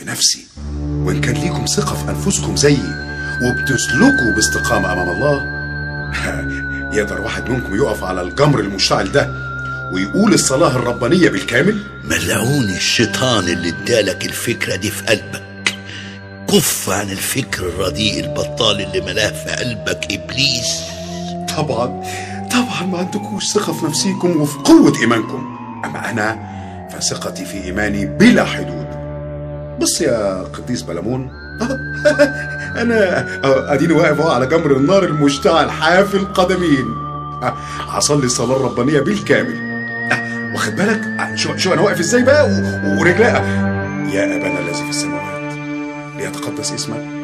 نفسي وإن كان ليكم ثقة في أنفسكم زيي وبتسلكوا باستقامة أمام الله يقدر واحد منكم يقف على الجمر المشتعل ده ويقول الصلاة الربانية بالكامل ملعون الشيطان اللي ادالك الفكرة دي في قلبك كف عن الفكر الرديء البطال اللي ملاه في قلبك إبليس طبعا طبعا ما عندكوش ثقة في نفسيكم وفي قوة إيمانكم أما أنا فثقتي في إيماني بلا حدود بص يا قديس بلمون أنا أديني واقف أهو على جمر النار المشتعل حافي القدمين أه، هصلي الصلاة الربانية بالكامل أه، واخد بالك أه، شو, شو أنا واقف إزاي بقى و- ورجلي يا أبانا الذي في السماوات ليتقدس اسمك